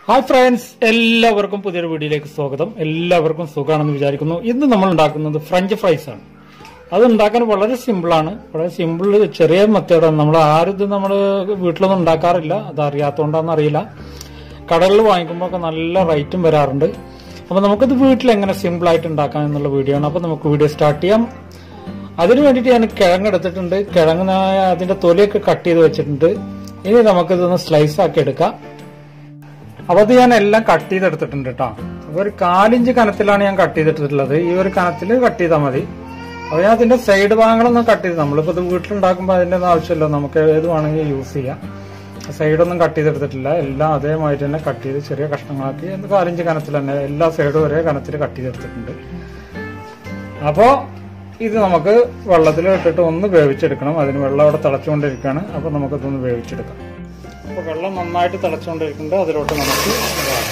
Hi friends എല്ലാവർക്കും പുതിയൊരു വീഡിയോയിലേക്ക് സ്വാഗതം എല്ലാവർക്കും സുഖമാണെന്ന് വിചാരിക്കുന്നു ഇന്ന് നമ്മൾ ഉണ്ടാക്കുന്നത് ഫ്രഞ്ച് ഫ്രൈസ് ആണ് അത് ഉണ്ടാക്കാൻ വളരെ സിമ്പിളാണ് വളരെ സിമ്പിൾ ചെറിയ മെത്തേഡാണ് നമ്മൾ ആരും ഇത് നമ്മൾ വീട്ടിലൊന്നും ഉണ്ടാക്കാറില്ല അത് അറിയാത്തതുകൊണ്ടാണെന്ന് അറിയില്ല കടകളിൽ വാങ്ങിക്കുമ്പോൾ ഒക്കെ നല്ല റേറ്റും വരാറുണ്ട് അപ്പോൾ നമുക്കിത് വീട്ടിൽ എങ്ങനെ സിമ്പിളായിട്ട് ഉണ്ടാക്കാം എന്നുള്ള വീഡിയോ ആണ് അപ്പോൾ നമുക്ക് വീഡിയോ സ്റ്റാർട്ട് ചെയ്യാം അതിന് വേണ്ടിയിട്ട് ഞാൻ കിഴങ്ങ് എടുത്തിട്ടുണ്ട് കിഴങ്ങ് ഞാൻ അതിന്റെ തൊലിയൊക്കെ കട്ട് ചെയ്ത് വെച്ചിട്ടുണ്ട് ഇനി നമുക്കിതൊന്ന് സ്ലൈസ് ആക്കി എടുക്കാം അപ്പൊ അത് ഞാൻ എല്ലാം കട്ട് ചെയ്തെടുത്തിട്ടുണ്ട് കേട്ടോ അപ്പൊ ഒരു കാലിഞ്ച് കനത്തിലാണ് ഞാൻ കട്ട് ചെയ്തിട്ടുള്ളത് ഈ ഒരു കനത്തിൽ കട്ട് ചെയ്താൽ മതി അപ്പൊ ഞാൻ അതിന്റെ സൈഡ് ഭാഗങ്ങളൊന്നും കട്ട് ചെയ്ത് നമ്മളിപ്പോ ഇത് വീട്ടിലുണ്ടാക്കുമ്പോൾ അതിന്റെ ഒന്നും ആവശ്യമില്ല നമുക്ക് ഏത് വേണമെങ്കിൽ യൂസ് ചെയ്യാം സൈഡൊന്നും കട്ട് ചെയ്തെടുത്തിട്ടില്ല എല്ലാം അതേമാതിരി തന്നെ കട്ട് ചെയ്ത് ചെറിയ കഷ്ണങ്ങളാക്കി അത് കാലിഞ്ച് കനത്തിൽ തന്നെ എല്ലാ സൈഡും ഒരേ കനത്തിൽ കട്ട് ചെയ്തെടുത്തിട്ടുണ്ട് അപ്പോ ഇത് നമുക്ക് വെള്ളത്തിൽ ഇട്ടിട്ട് ഒന്ന് വേവിച്ചെടുക്കണം അതിന് വെള്ളം അവിടെ തിളച്ചുകൊണ്ടിരിക്കുകയാണ് അപ്പൊ നമുക്കിതൊന്ന് വേവിച്ചെടുക്കാം അപ്പൊ വെള്ളം നന്നായിട്ട് തിളച്ചുകൊണ്ടിരിക്കുന്നുണ്ട് അതിലോട്ട് നമുക്ക് ഇടാം.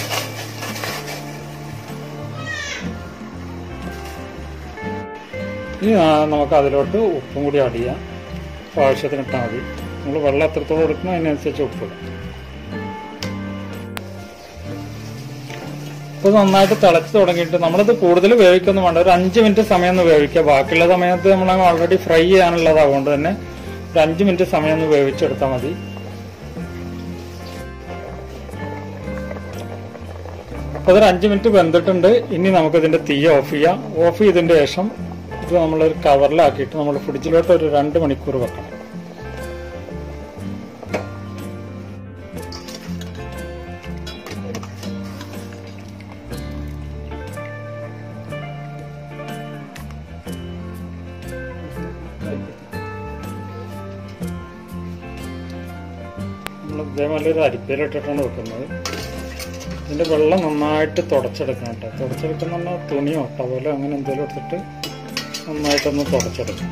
ഇനി ആ, നമുക്ക് അതിലോട്ട് ഉപ്പും കൂടി ആഡ് ചെയ്യാം അപ്പൊ ആവശ്യത്തിന് ഇട്ടാൽ മതി നമ്മൾ വെള്ളം എത്രത്തോളം എടുക്കണം അതിനനുസരിച്ച് ഉപ്പ് ഇടാം ഇപ്പൊ നന്നായിട്ട് തിളച്ച് തുടങ്ങിയിട്ട് നമ്മളിത് കൂടുതൽ വേവിക്കൊന്നും വേണ്ട ഒരു അഞ്ച് മിനിറ്റ് സമയം ഒന്ന് വേവിക്കുക ബാക്കിയുള്ള സമയത്ത് നമ്മൾ ഓൾറെഡി ഫ്രൈ ചെയ്യാനുള്ളത് അതുകൊണ്ട് തന്നെ ഒരു അഞ്ച് മിനിറ്റ് സമയം ഒന്ന് വേവിച്ചെടുത്താൽ മതി അപ്പൊ അതൊരു അഞ്ച് മിനിറ്റ് വെന്തിട്ടുണ്ട് ഇനി നമുക്ക് ഇതിന്റെ തീ ഓഫ് ചെയ്യാം ഓഫ് ചെയ്തതിന്റെ ശേഷം ഇത് നമ്മളൊരു കവറിലാക്കിയിട്ട് നമ്മൾ ഫ്രിഡ്ജിലോട്ട് ഒരു രണ്ട് മണിക്കൂർ വെക്കണം നമ്മൾ ഇതേപോലെ ഒരു അരിപ്പയിലിട്ടിട്ടാണ് വെക്കുന്നത് ഇതിന്റെ വെള്ളം നന്നായിട്ട് തുടച്ചെടുക്കണം കേട്ടോ തുടച്ചെടുക്കുന്ന പറഞ്ഞാൽ തുണിയോ ടവലോ അങ്ങനെ എന്തെങ്കിലും എടുത്തിട്ട് നന്നായിട്ടൊന്ന് തുടച്ചെടുക്കും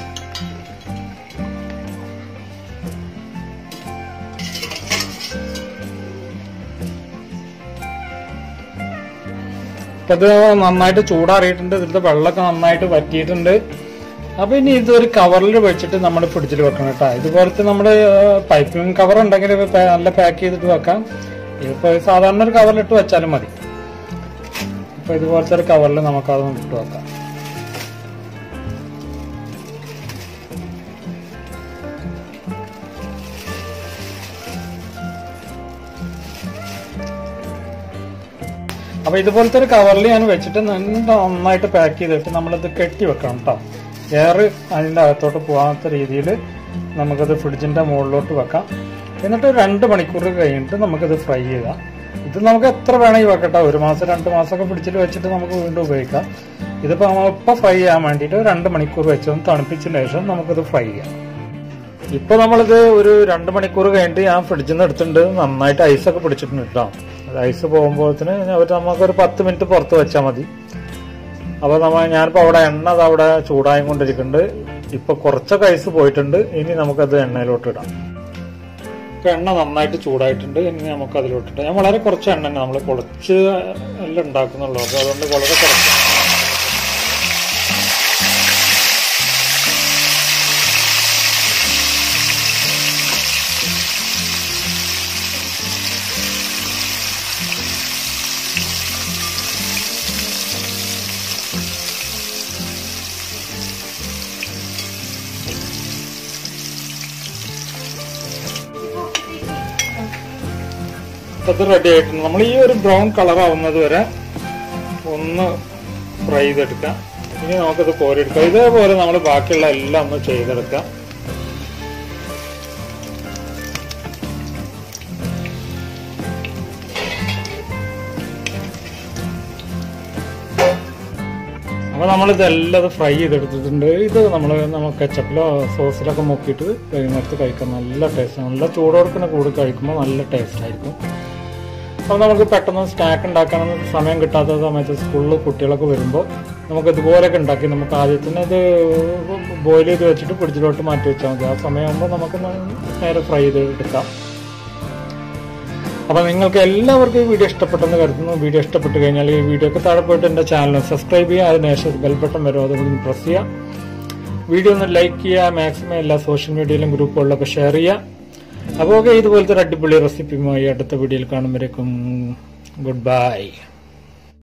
അപ്പൊ ഇത് നന്നായിട്ട് ചൂടാറിയിട്ടുണ്ട് ഇതിന്റെ വെള്ളമൊക്കെ നന്നായിട്ട് വറ്റിയിട്ടുണ്ട് അപ്പൊ ഇനി ഇതൊരു കവറിൽ വെച്ചിട്ട് നമ്മൾ ഫ്രിഡ്ജിൽ വെക്കണം കേട്ടോ ഇതുപോലത്തെ നമ്മുടെ പൈപ്പിംഗ് കവർ ഉണ്ടെങ്കിൽ ഇത് പ- നല്ല പാക്ക് ചെയ്തിട്ട് വെക്കാം ഇതിപ്പോ സാധാരണ ഒരു കവറിലിട്ട് വെച്ചാലും മതി അപ്പൊ ഇതുപോലത്തെ ഒരു കവറിൽ നമുക്ക് അത് ഇട്ട് വെക്കാം അപ്പൊ ഇതുപോലത്തെ ഒരു കവറിൽ ഞാൻ വെച്ചിട്ട് നല്ല നന്നായിട്ട് പാക്ക് ചെയ്തിട്ട് നമ്മളിത് കെട്ടി വെക്കണം കേട്ടോ എയർ അതിന്റെ അകത്തോട്ട് പോകാത്ത രീതിയിൽ നമുക്കത് ഫ്രിഡ്ജിന്റെ മുകളിലോട്ട് വെക്കാം എന്നിട്ട് ഒരു രണ്ട് മണിക്കൂർ കഴിഞ്ഞിട്ട് നമുക്കത് ഫ്രൈ ചെയ്യാം ഇത് നമുക്ക് എത്ര വേണമെങ്കിൽ വെക്കട്ടോ ഒരു മാസം രണ്ട് മാസമൊക്കെ ഫ്രിഡ്ജിൽ വെച്ചിട്ട് നമുക്ക് വീണ്ടും ഉപയോഗിക്കാം ഇതിപ്പോ നമ്മൾ ഇപ്പൊ ഫ്രൈ ചെയ്യാൻ വേണ്ടിയിട്ട് രണ്ട് മണിക്കൂർ വെച്ചൊന്ന് തണുപ്പിച്ചതിന് ശേഷം നമുക്കത് ഫ്രൈ ചെയ്യാം ഇപ്പൊ നമ്മളിത് ഒരു രണ്ട് മണിക്കൂർ കഴിഞ്ഞിട്ട് ഞാൻ ഫ്രിഡ്ജിൽ നിന്ന് എടുത്തിട്ടുണ്ട് നന്നായിട്ട് ഐസൊക്കെ പിടിച്ചിട്ടുണ്ട് കേട്ടോ അത് ഐസ് പോകുമ്പോഴത്തിന് അവർ നമുക്കൊരു പത്ത് മിനിറ്റ് പുറത്ത് വെച്ചാൽ മതി അപ്പൊ നമ്മ ഞാനിപ്പോ അവിടെ എണ്ണ അത് അവിടെ ചൂടായി കൊണ്ടിരിക്കുന്നുണ്ട് ഇപ്പൊ കുറച്ചൊക്കെ ഐസ് പോയിട്ടുണ്ട് ഇനി നമുക്കത് എണ്ണയിലോട്ട് ഇടാം ഇപ്പൊ എണ്ണ നന്നായിട്ട് ചൂടായിട്ടുണ്ട് ഇനി നമുക്ക് അതിലോട്ടിട്ട് ഞാൻ വളരെ കുറച്ച് എണ്ണ തന്നെ നമ്മൾ കുറച്ച് എല്ലാം ഉണ്ടാക്കുന്നുള്ളൂ അപ്പൊ അതുകൊണ്ട് വളരെ കുറച്ച് ഇത് റെഡി ആയിട്ടുണ്ട് നമ്മൾ ഈ ഒരു ബ്രൗൺ കളർ ആവുന്നത് വരെ ഒന്ന് ഫ്രൈ ചെയ്തെടുക്കാം ഇനി നമുക്കത് കോരിയെടുക്കാം ഇതേപോലെ നമ്മൾ ബാക്കിയുള്ള എല്ലാം ഒന്ന് ചെയ്തെടുക്കാം അപ്പൊ നമ്മൾ ഇതെല്ലാം ഫ്രൈ ചെയ്തെടുത്തിട്ടുണ്ട് ഇത് നമ്മൾ നമ്മൾ കെച്ചപ്പിലോ സോസിലൊക്കെ മുക്കിയിട്ട് വൈകുന്നേരത്ത് കഴിക്കാൻ നല്ല ടേസ്റ്റ് നല്ല ചൂടോടുക്കുന്ന കൂടി കഴിക്കുമ്പോൾ നല്ല ടേസ്റ്റ് ആയിരിക്കും അപ്പോൾ നമുക്ക് പെട്ടെന്ന് സ്നാക്ക് ഉണ്ടാക്കാനൊന്നും സമയം കിട്ടാത്ത സമയത്ത് സ്കൂളിൽ കുട്ടികളൊക്കെ വരുമ്പോൾ നമുക്ക് ഇതുപോലെയൊക്കെ ഉണ്ടാക്കി നമുക്ക് ആദ്യത്തിന് ഇത് ബോയിൽ ചെയ്ത് വെച്ചിട്ട് ഫ്രിഡ്ജിലോട്ട് മാറ്റി വെച്ചാൽ മതി ആ സമയമാകുമ്പോൾ നമുക്ക് നേരെ ഫ്രൈ ചെയ്ത് എടുക്കാം അപ്പൊ നിങ്ങൾക്ക് എല്ലാവർക്കും ഈ വീഡിയോ ഇഷ്ടപ്പെട്ടെന്ന് കരുതുന്നു വീഡിയോ ഇഷ്ടപ്പെട്ട് കഴിഞ്ഞാൽ ഈ വീഡിയോക്ക് താഴെ പോയിട്ട് എന്റെ ചാനൽ സബ്സ്ക്രൈബ് ചെയ്യുക അതിനുശേഷം ബെൽ ബട്ടൺ വരും അതുകൊണ്ട് പ്രസ് ചെയ്യുക വീഡിയോ ഒന്ന് ലൈക്ക് ചെയ്യുക മാക്സിമം എല്ലാ സോഷ്യൽ മീഡിയയിലും ഗ്രൂപ്പുകളിലൊക്കെ ഷെയർ ചെയ്യുക അപ്പോൾ ഓക്കെ ഇതുപോലത്തെ ഒരു അടിപൊളി റെസിപ്പിയുമായി അടുത്ത വീഡിയോയിൽ കാണുമ്പോഴേക്കും ഗുഡ് ബൈ